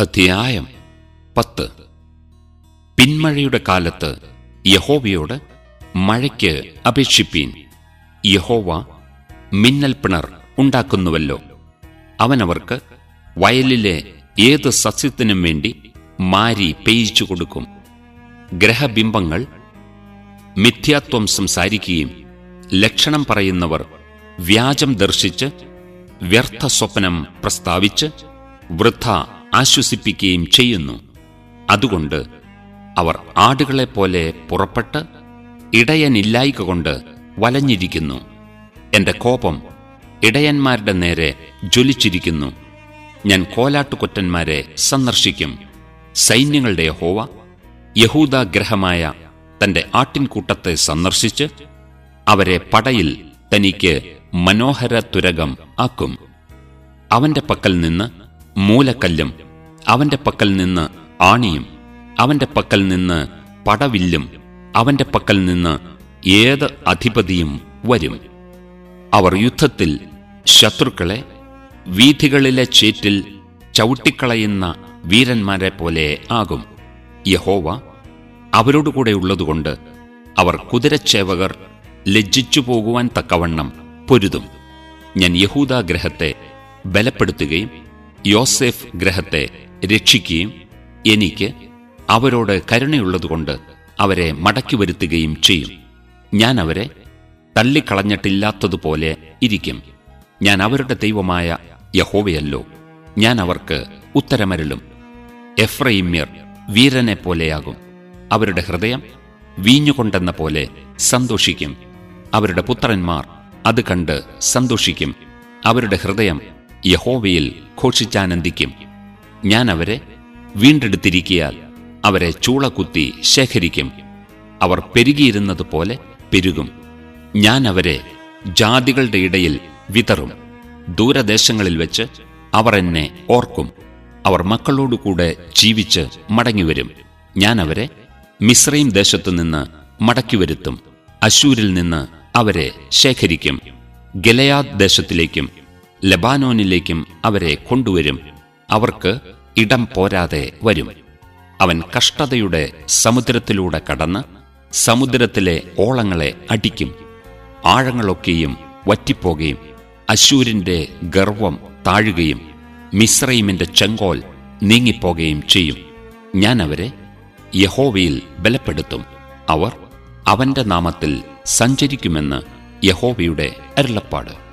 അധ്യായം പത്ത് പിന്മഴയുടെ കാലത്ത് യഹോവയോട് മഴയ്ക്ക് അപേക്ഷിപ്പീൻ യഹോവ മിന്നൽ പിണർ ഉണ്ടാക്കുന്നുവല്ലോ അവനവർക്ക് വയലിലെ ഏത് സസ്യത്തിനും വേണ്ടി മാരി പെയ്ച്ചു കൊടുക്കും ഗ്രഹബിംബങ്ങൾ മിഥ്യാത്വം സംസാരിക്കുകയും ലക്ഷണം പറയുന്നവർ വ്യാജം ദർശിച്ച് വ്യർത്ഥ സ്വപ്നം പ്രസ്താവിച്ച് വൃദ്ധ ആശ്വസിപ്പിക്കുകയും ചെയ്യുന്നു അതുകൊണ്ട് അവർ ആടുകളെപ്പോലെ പുറപ്പെട്ട് ഇടയനില്ലായ്ക കൊണ്ട് വലഞ്ഞിരിക്കുന്നു എന്റെ കോപം ഇടയന്മാരുടെ നേരെ ജ്വലിച്ചിരിക്കുന്നു ഞാൻ കോലാട്ടുകൊറ്റന്മാരെ സന്ദർശിക്കും സൈന്യങ്ങളുടെ ഹോവ യഹൂദാഗ്രഹമായ തന്റെ ആട്ടിൻകൂട്ടത്തെ സന്ദർശിച്ച് അവരെ പടയിൽ തനിക്ക് മനോഹര തുരകം ആക്കും അവന്റെ പക്കൽ നിന്ന് മൂലക്കല്ലും അവന്റെ പക്കൽ നിന്ന് ആണിയും അവന്റെ പക്കൽ നിന്ന് പടവില്ലും അവന്റെ പക്കൽ നിന്ന് ഏത് അധിപതിയും വരും അവർ യുദ്ധത്തിൽ ശത്രുക്കളെ വീഥികളിലെ ചേറ്റിൽ ചവിട്ടിക്കളയുന്ന വീരന്മാരെ പോലെ ആകും യഹോവ അവരോടുകൂടെ ഉള്ളതുകൊണ്ട് അവർ കുതിരച്ചേവകർ ലജ്ജിച്ചു പോകുവാൻ തക്കവണ്ണം പൊരുതും ഞാൻ യഹൂദ ഗ്രഹത്തെ ബലപ്പെടുത്തുകയും യോസേഫ് ഗ്രഹത്തെ രക്ഷിക്കുകയും എനിക്ക് അവരോട് കരുണയുള്ളതുകൊണ്ട് അവരെ മടക്കി വരുത്തുകയും ചെയ്യും ഞാൻ അവരെ തള്ളിക്കളഞ്ഞിട്ടില്ലാത്തതുപോലെ ഇരിക്കും ഞാൻ അവരുടെ ദൈവമായ യഹോവയല്ലോ ഞാൻ അവർക്ക് ഉത്തരമരുളും എഫ്രൈമ്യർ വീരനെ പോലെയാകും അവരുടെ ഹൃദയം വീഞ്ഞുകൊണ്ടെന്ന പോലെ സന്തോഷിക്കും അവരുടെ പുത്രന്മാർ അത് കണ്ട് സന്തോഷിക്കും അവരുടെ ഹൃദയം യഹോവയിൽ ഘോഷിച്ചാനന്ദിക്കും ഞാൻ അവരെ വീണ്ടെടുത്തിരിക്കിയാൽ അവരെ ചൂളകുത്തി ശേഖരിക്കും അവർ പെരുകിയിരുന്നതുപോലെ പെരുകും ഞാൻ അവരെ ജാതികളുടെ ഇടയിൽ വിതറും ദൂരദേശങ്ങളിൽ വെച്ച് അവർ എന്നെ ഓർക്കും അവർ മക്കളോടുകൂടെ ജീവിച്ച് മടങ്ങിവരും ഞാൻ അവരെ മിശ്രയും ദേശത്തു നിന്ന് മടക്കിവരുത്തും അശൂരിൽ നിന്ന് അവരെ ശേഖരിക്കും ഗലയാദ് ദേശത്തിലേക്കും ലബാനോനിലേക്കും അവരെ കൊണ്ടുവരും അവർക്ക് ഇടം പോരാതെ വരും അവൻ കഷ്ടതയുടെ സമുദ്രത്തിലൂടെ കടന്ന് സമുദ്രത്തിലെ ഓളങ്ങളെ അടിക്കും ആഴങ്ങളൊക്കെയും വറ്റിപ്പോകുകയും അശൂരിന്റെ ഗർവം താഴുകയും മിശ്രൈമിന്റെ ചെങ്കോൽ നീങ്ങിപ്പോകുകയും ചെയ്യും ഞാൻ അവരെ യഹോവയിൽ ബലപ്പെടുത്തും അവർ അവന്റെ നാമത്തിൽ സഞ്ചരിക്കുമെന്ന് യഹോവയുടെ അരുളപ്പാട്